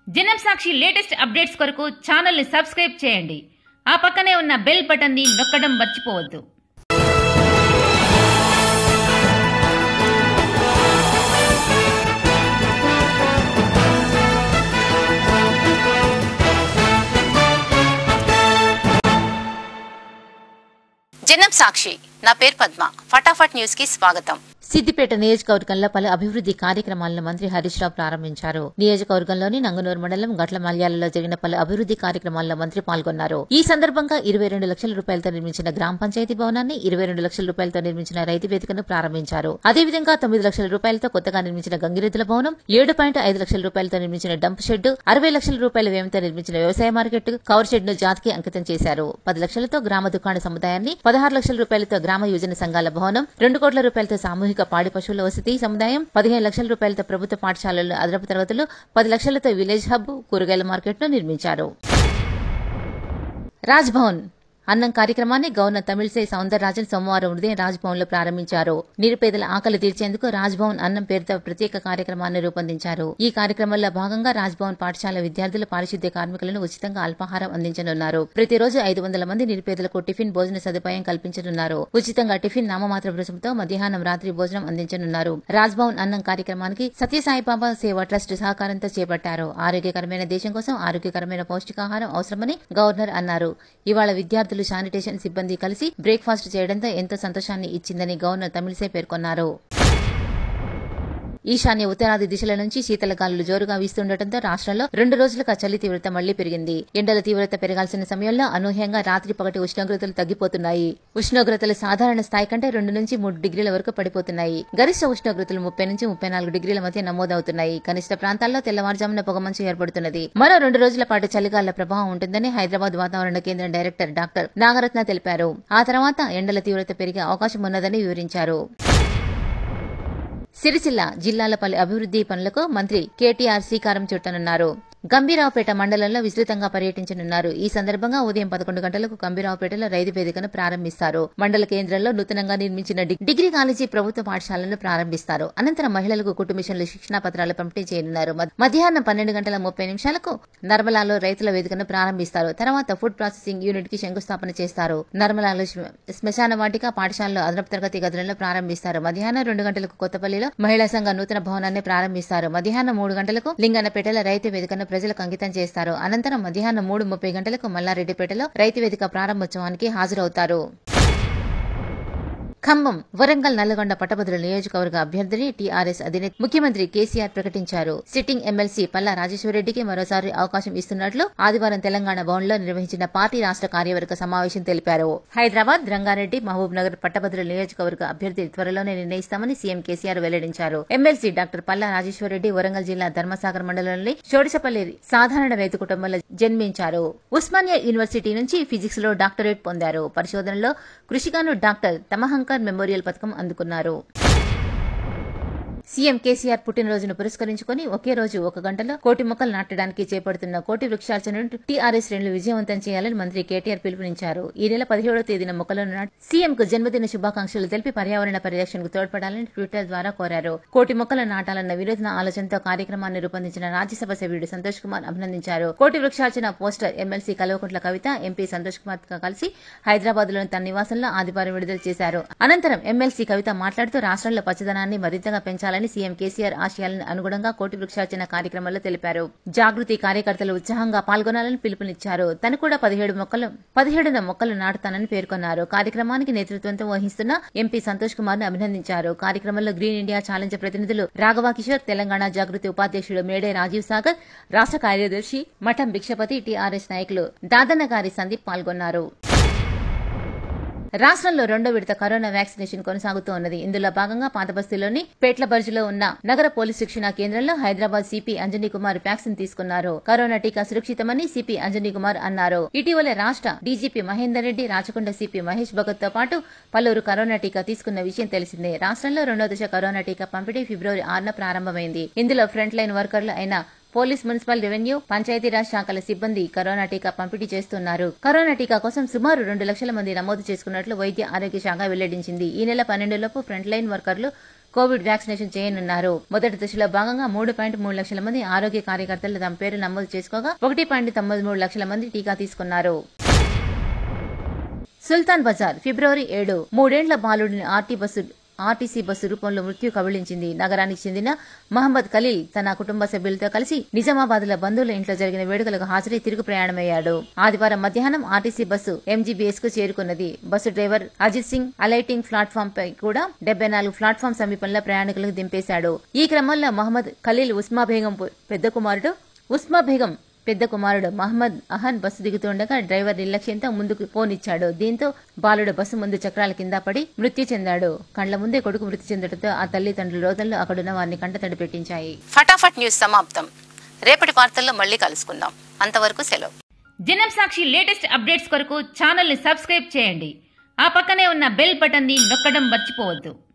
జనం సాక్షి latest updates కొరకు ఛానల్ని సబ్స్క్రైబ్ చేయండి ఆ పక్కనే ఉన్న బెల్ బటన్ని నొక్కడం మర్చిపోవద్దు జనం సాక్షి నా పేరు పద్మ ఫటాఫట్ న్యూస్ కి స్వాగతం సిద్దిపేట నియోజకవర్గంలో పలు అభివృద్ది కార్యక్రమాలను మంత్రి హరీష్ రావు ప్రారంభించారు నియోజకవర్గంలోని నంగనూరు మండలం గట్ల మల్యాలలో జరిగిన పలు అభివృద్ది కార్యక్రమాల్లో మంత్రి పాల్గొన్నారు ఈ సందర్భంగా ఇరవై రెండు లక్షల రూపాయలతో నిర్మించిన గ్రామ పంచాయతీ భవనాన్ని ఇరవై రెండు లక్షల రూపాయలతో నిర్మించిన రైతు వేదికను ప్రారంభించారు అదేవిధంగా తొమ్మిది లక్షల రూపాయలతో కొత్తగా నిర్మించిన గంగిరెద్దుల భవనం ఏడు పాయింట్ ఐదు లక్షల రూపాయలతో నిర్మించిన డంప్ షెడ్ అరవై లక్షల రూపాయల వ్యయంతో నిర్మించిన వ్యవసాయ మార్కెట్ కవర్ షెడ్ ను జాతికి అంకితం చేశారు పది లక్షలతో గ్రామ దుకాణ సముదాయాన్ని పదహారు లక్షల రూపాయలతో గ్రామ యువజన సంఘాల భవనం రెండు కోట్ల రూపాయలతో సామూహిక పాడి పశువుల వసతి సముదాయం పదిహేను లక్షల రూపాయలతో ప్రభుత్వ పాఠశాలలు అదనపు తరగతులు పది లక్షలతో విలేజ్ హబ్ కూరగాయల మార్కెట్ను నిర్మించారు రాజ్ భవన్ అన్నం కార్యక్రమాన్ని గవర్నర్ తమిళసై సౌందరరాజన్ సోమవారం ఉదయం రాజ్ భవన్ లో ప్రారంభించారు నిరుపేదల ఆకలి తీర్చేందుకు రాజ్ భవన్ అన్నం పేరుతో ప్రత్యేక కార్యక్రమాన్ని రూపొందించారు ఈ కార్యక్రమంలో భాగంగా రాజ్ భవన్ పాఠశాల విద్యార్థులు పారిశుద్ధ్య కార్మికులను ఉచితంగా అల్పాహారం అందించనున్నారు ప్రతిరోజు ఐదు వందల మంది నిరుపేదలకు టిఫిన్ భోజన సదుపాయం కల్పించనున్నారు ఉచితంగా టిఫిన్ నామమాత్ర రుసుముతో మధ్యాహ్నం రాత్రి భోజనం అందించనున్నారు రాజ్ భవన్ అన్నం కార్యక్రమానికి సత్యసాయిబాబా సేవా ట్రస్ట్ సహకారంతో చేపట్టారు ఆరోగ్యకరమైన దేశం కోసం ఆరోగ్యకరమైన పౌష్టికాహారం అవసరమని గవర్నర్ అన్నారు ఇవాళ విద్యార్థులు శానిటేషన్ సిబ్బంది కలిసి బ్రేక్ఫాస్ట్ చేయడంతో ఎంతో సంతోషాన్ని ఇచ్చిందని గవర్నర్ తమిళిసై పేర్కొన్నారు ఈశాన్య ఉత్తరాది దిశల నుంచి శీతల గాలులు జోరుగా వీస్తుండటంతో రాష్ట్రంలో రెండు రోజులుగా చలి తీవ్రత మళ్లీ పెరిగింది ఎండల తీవ్రత పెరగాల్సిన సమయంలో అనూహ్యంగా రాత్రి పగటి ఉష్ణోగ్రతలు తగ్గిపోతున్నాయి ఉష్ణోగ్రతలు సాధారణ స్థాయి కంటే రెండు నుంచి మూడు డిగ్రీల వరకు పడిపోతున్నాయి గరిష్ట ఉష్ణోగ్రతలు ముప్పై నుంచి ముప్పై నాలుగు డిగ్రీల మధ్య నమోదవుతున్నాయి కనిష్ట ప్రాంతాల్లో తెల్లవారుజామున పొగమంచు ఏర్పడుతున్నది మరో రెండు రోజుల పాటు చలిగాల ప్రభావం ఉంటుందని హైదరాబాద్ వాతావరణ కేంద్రం డైరెక్టర్ డాక్టర్ నాగరత్న తెలిపారు ఆ తర్వాత ఎండల తీవ్రత పెరిగే అవకాశం ఉన్నదని వివరించారు సిరిసిల్ల జిల్లాల పలు అభివృద్ది పనులకు మంత్రి కేటీఆర్ శ్రీకారం చుట్టనున్నారు గంభీరావుపేట మండలంలో విస్తృతంగా పర్యటించనున్నారు ఈ సందర్భంగా ఉదయం పదకొండు గంటలకు గంభీరావుపేటలో రైతు వేదికను ప్రారంభిస్తారు మండల కేంద్రంలో నూతనంగా నిర్మించిన డి- డిగ్రీ కాలేజీ ప్రభుత్వ పాఠశాలను ప్రారంభిస్తారు అనంతరం మహిళలకు కుటుంబ మిషన్లు శిక్షణా పత్రాలు పంపిణీ చేయనున్నారు మధ్- మధ్యాహ్నం పన్నెండు గంటల ముప్పై నిమిషాలకు నర్మలాలో రైతుల వేదికను ప్రారంభిస్తారు తర్వాత ఫుడ్ ప్రాసెసింగ్ యూనిట్ కి శంకుస్థాపన చేస్తారు నర్మలాలో శ్మ- శ్మశాన వాటిక పాఠశాలలో అదనపు తరగతి గదులను ప్రారంభిస్తారు మధ్యాహ్నం రెండు గంటలకు కొత్తపల్లిలో మహిళా సంఘ నూతన భవనాన్ని ప్రారంభిస్తారు మధ్యాహ్నం మూడు గంటలకు లింగన్నపేటలో రైతు వేదికను ప్రజలకు అంకితం చేస్తారు అనంతరం మధ్యాహ్నం మూడు ముప్పై గంటలకు మల్లారెడ్డిపేటలో రైతు వేదిక ప్రారంభోత్సవానికి హాజరవుతారు ఖమ్మం వరంగల్ నల్లగొండ పట్టభద్రుల నియోజకవర్గ అభ్యర్థిని టీఆర్ఎస్ అధినేత ముఖ్యమంత్రి కేసీఆర్ ప్రకటించారు సిట్టింగ్ ఎమ్మెల్సీ పల్లా రాజేశ్వరరెడ్డికి మరోసారి అవకాశం ఇస్తున్నట్లు ఆదివారం తెలంగాణ భవన్ లో నిర్వహించిన పార్టీ రాష్ట్ర కార్యవర్గ సమావేశం తెలిపారు హైదరాబాద్ రంగారెడ్డి మహబూబ్ నగర్ పట్టభద్రుల నియోజకవర్గ అభ్యర్థి త్వరలోనే నిర్ణయిస్తామని సీఎం కేసీఆర్ వెల్లడించారు ఎమ్మెల్సీ డాక్టర్ పల్లా రాజేశ్వరరెడ్డి వరంగల్ జిల్లా ధర్మసాగర్ మండలంలోని షోడిసపల్లి సాధారణ రైతు కుటుంబంలో జన్మించారు ఉస్మానియా యూనివర్సిటీ నుంచి ఫిజిక్స్ లో డాక్టరేట్ పొందారు పరిశోధనలో కృషిగాను డాక్టర్ తమహంకర్ మెమోరియల్ పథకం అందుకున్నారు సీఎం కేసీఆర్ పుట్టినరోజును పురస్కరించుకుని ఒకే రోజు ఒక గంటలో కోటి మొక్కలు నాటడానికి చేపడుతున్న కోటి వృక్షార్చనను టీఆర్ఎస్ శ్రేణులు విజయవంతం చేయాలని మంత్రి కేటీఆర్ పిలుపునిచ్చారు ఈ నెల పదిహేడవ తేదీన మొక్కలను నాటి సీఎం కు జన్మదిన శుభాకాంక్షలు తెలిపి పర్యావరణ పరిరక్షణకు తోడ్పడాలని ట్విట్టర్ ద్వారా కోరారు కోటి మొక్కలు నాటాలన్న వినూత్న ఆలోచనతో కార్యక్రమాన్ని రూపొందించిన రాజ్యసభ సభ్యుడు సంతోష్ కుమార్ అభినందించారు కోటి వృక్షార్చన poster MLC Kalvakuntla Kavitha MP Santosh Kumar తో కలిసి హైదరాబాద్ లోని తన నివాసంలో ఆదివారం విడుదల చేశారు అనంతరం ఎమ్మెల్సీ కవిత మాట్లాడుతూ రాష్ట్రంలో పచ్చదనాన్ని మరింతగా పెంచాలని సీఎం కేసీఆర్ ఆశయాలను అనుగుణంగా కోటి వృక్షార్చన కార్యక్రమంలో తెలిపారు జాగృతి కార్యకర్తలు ఉత్సాహంగా పాల్గొనాలని పిలుపునిచ్చారు తను కూడా పదిహేడు మొక్కలు పదిహేడున మొక్కలు నాటుతానని పేర్కొన్నారు కార్యక్రమానికి నేతృత్వంతో వహిస్తున్న ఎంపీ సంతోష్ కుమార్ ను అభినందించారు కార్యక్రమంలో గ్రీన్ ఇండియా ఛాలెంజ్ ప్రతినిధులు రాఘవ కిషోర్ తెలంగాణ జాగృతి ఉపాధ్యక్షుడు మేడే రాజీవ్ సాగర్ రాష్ట్ర కార్యదర్శి మఠం భిక్షపతి టీఆర్ఎస్ నాయకులు దాదన్న గారి సందీప్ పాల్గొన్నారు రాష్ట్రంలో రెండో విడత కరోనా వ్యాక్సినేషన్ కొనసాగుతూ ఉన్నది ఇందులో భాగంగా పాతబస్తీలోని పేట్ల బర్జులో ఉన్న నగర పోలీస్ శిక్షణా కేంద్రంలో హైదరాబాద్ సిపి అంజనీ కుమార్ వ్యాక్సిన్ తీసుకున్నారు కరోనా టీకా సురక్షితమని సిపి అంజనీ కుమార్ అన్నారు ఇటీవల రాష్ట్ర డీజీపీ మహేందర్ రెడ్డి రాచకొండ సిపి మహేష్ భగత్ తో పాటు పలువురు కరోనా టీకా తీసుకున్న విషయం తెలిసిందే రాష్ట్రంలో రెండో దశ కరోనా టీకా పంపిణీ ఫిబ్రవరి ఆరున ప్రారంభమైంది ఇందులో ఫ్రంట్ లైన్ వర్కర్లు అయిన పోలీస్ మున్సిపల్ రెవెన్యూ పంచాయతీరాజ్ శాఖల సిబ్బంది కరోనా టీకా పంపిణీ చేస్తున్నారు కరోనా టీకా కోసం సుమారు రెండు లక్షల మంది నమోదు చేసుకున్నట్లు వైద్య ఆరోగ్య శాఖ వెల్లడించింది ఈ నెల పన్నెండులోపు ఫ్రంట్ లైన్ వర్కర్లు కోవిడ్ వ్యాక్సినేషన్ చేయనున్నారు మొదటి దశలో భాగంగా మూడు పాయింట్ మూడు లక్షల మంది ఆరోగ్య కార్యకర్తలు తమ పేరు నమోదు చేసుకోగా ఒకటి పాయింట్ తొమ్మిది మూడు లక్షల మంది టీకా తీసుకున్నారు సుల్తాన్ బజార్ ఫిబ్రవరి ఏడు మూడేండ్ల బాలుడిని ఆర్టీ బస్సు ఆర్టీసీ బస్సు రూపంలో మృత్యు కబళించింది నగరానికి చెందిన మహమ్మద్ ఖలీల్ తన కుటుంబ సభ్యులతో కలిసి నిజామాబాద్ లో బంధువుల ఇంట్లో జరిగిన వేడుకలకు హాజరై తిరుగు ప్రయాణమయ్యాడు ఆదివారం మధ్యాహ్నం ఆర్టీసీ బస్సు ఎంజీబీఎస్ కు చేరుకున్నది bus driver Ajith Singh alighting platform పై కూడా డెబ్బై నాలుగు ప్లాట్ఫామ్ సమీపంలో ప్రయాణికులకు దింపేశాడు ఈ క్రమంలో మహమ్మద్ ఖలీల్ ఉస్మా బేగం పెద్ద కుమారుడు ఉస్మా బేగం పెద్ద కుమారుడు మహమ్మద్ అహన్ బస్సు దిగుతుండగా డ్రైవర్ నిర్లక్ష్యంతో ముందుకు పోనిచ్చాడు దీంతో బాలుడు బస్సు ముందు చక్రాల కింద పడి మృత్యు చెందాడు కండ్ల ముందే కొడుకు మృతి చెందడంతో ఆ తల్లిదండ్రుల రోదనలు అక్కడున్న వారిని కంటతడి పెట్టించాయి ఫటాఫట్ న్యూస్ సమాప్తం రేపటి వార్తల్లో మళ్ళీ కలుసుకుందాం అంతవరకు సెలవు జనం సాక్షి లేటెస్ట్ అప్డేట్స్ కొరకు ఛానల్ని సబ్స్క్రైబ్ చేయండి ఆ పక్కనే ఉన్న బెల్ బటన్ని నొక్కడం మర్చిపోవద్దు